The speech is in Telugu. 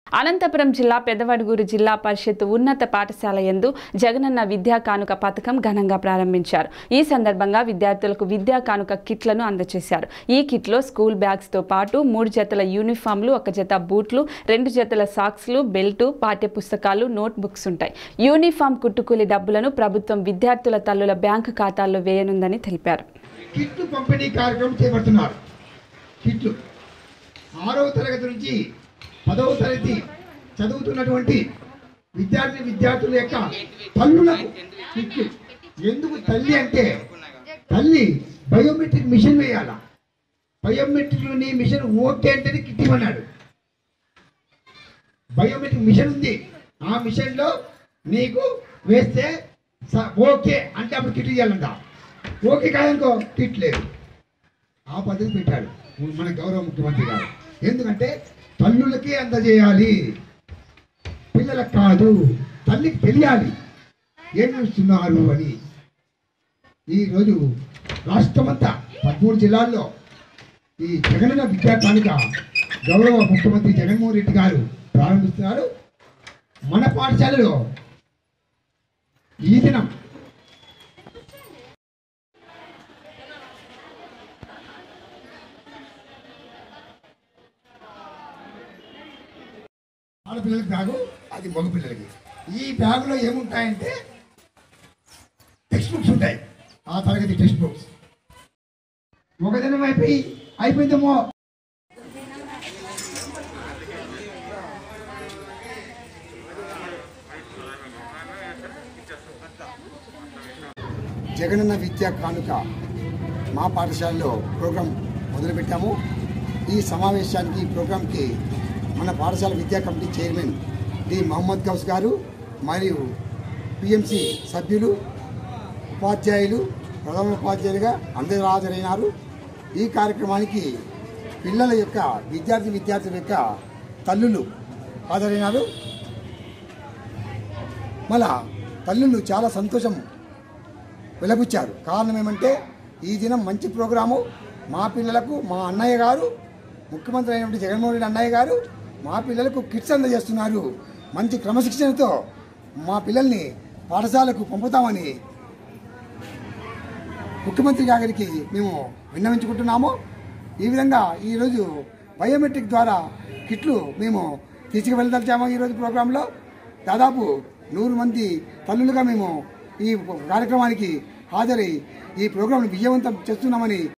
అనంతపురం జిల్లా పెదవడుగూరు జిల్లా పరిషత్ ఉన్నత పాఠశాల యందు జగనన్న విద్యా కానుక పథకం ఘనంగా ప్రారంభించారు ఈ సందర్భంగా విద్యార్థులకు విద్యా కానుక కిట్లను అందజేశారు ఈ కిట్లో స్కూల్ బ్యాగ్స్ తో పాటు మూడు జతల యూనిఫామ్లు ఒక జత బూట్లు రెండు జతల సాక్స్లు బెల్టు పాఠ్య పుస్తకాలు నోట్ బుక్స్ ఉంటాయి యూనిఫామ్ కుట్టుకూలి డబ్బులను ప్రభుత్వం విద్యార్థుల తల్లుల బ్యాంకు ఖాతాల్లో వేయనుందని తెలిపారు కిట్లు పంపిణీ కార్యక్రమం చేపడుతున్నారు కిట్లు ఆరవ తరగతి నుంచి పదవ తరగతి చదువుతున్నటువంటి విద్యార్థి విద్యార్థుల యొక్క తల్లులకు కిట్లు ఎందుకు తల్లి అంటే తల్లి బయోమెట్రిక్ మిషన్ వేయాల బయోమెట్రిక్ని మిషన్ ఓకే అంటేనే కిట్ ఇవ్వన్నాడు బయోమెట్రిక్ మిషన్ ఉంది ఆ మిషన్లో నీకు వేస్తే స- ఓకే అంటే అప్పుడు కిట్ ఇవ్వాలంట ఓకే కాదనుకో కిట్ లేదు ఆ పద్ధతి పెట్టాడు మన గౌరవ ముఖ్యమంత్రి గారు ఎందుకంటే తల్లులకే అందజేయాలి పిల్లలకు కాదు తల్లికి తెలియాలి ఏం చూస్తున్నారు అని ఈరోజు రాష్ట్రమంతా పదమూడు జిల్లాల్లో ఈ జగనన్న విద్యా కానుక గౌరవ ముఖ్యమంత్రి జగన్మోహన్ రెడ్డి గారు ప్రారంభిస్తున్నారు మన పాఠశాలలో ఈ దినం ఆడపిల్లలకి బ్యాగు అది మగ పిల్లలకి ఈ బ్యాగులో ఏముంటాయంటే టెక్స్ట్ బుక్స్ ఉంటాయి ఆ తరగతి టెక్స్ట్ బుక్స్ ఒక దినం అయిపోయి అయిపోయిందేమో జగనన్న విద్యా కానుక మా పాఠశాలలో ప్రోగ్రాం మొదలుపెట్టాము ఈ సమావేశానికి ఈ ప్రోగ్రాంకి మన పాఠశాల విద్యా committee chairman D Mohammed Ghouse garu మరియు పిఎంసి సభ్యులు ఉపాధ్యాయులు ప్రధాన ఉపాధ్యాయులుగా అందరూ హాజరైనారు ఈ కార్యక్రమానికి పిల్లల యొక్క విద్యార్థి విద్యార్థుల యొక్క తల్లులు హాజరైనారు మళ్ళా తల్లులు చాలా సంతోషం వెలబుచ్చారు కారణం ఏమంటే ఈ దినం మంచి ప్రోగ్రాము మా పిల్లలకు మా అన్నయ్య గారు ముఖ్యమంత్రి అయినటువంటి జగన్మోహన్ రెడ్డి అన్నయ్య గారు మా పిల్లలకు కిట్స్ అందజేస్తున్నారు మంచి క్రమశిక్షణతో మా పిల్లల్ని పాఠశాలకు పంపుతామని ముఖ్యమంత్రి గారికి మేము విన్నవించుకుంటున్నాము ఈ విధంగా ఈరోజు బయోమెట్రిక్ ద్వారా కిట్లు మేము తీసుకువెళ్ళదలిచాము ఈరోజు ప్రోగ్రాంలో దాదాపు నూరు మంది తల్లులుగా మేము ఈ కార్యక్రమానికి హాజరై ఈ ప్రోగ్రాంను విజయవంతం చేస్తున్నామని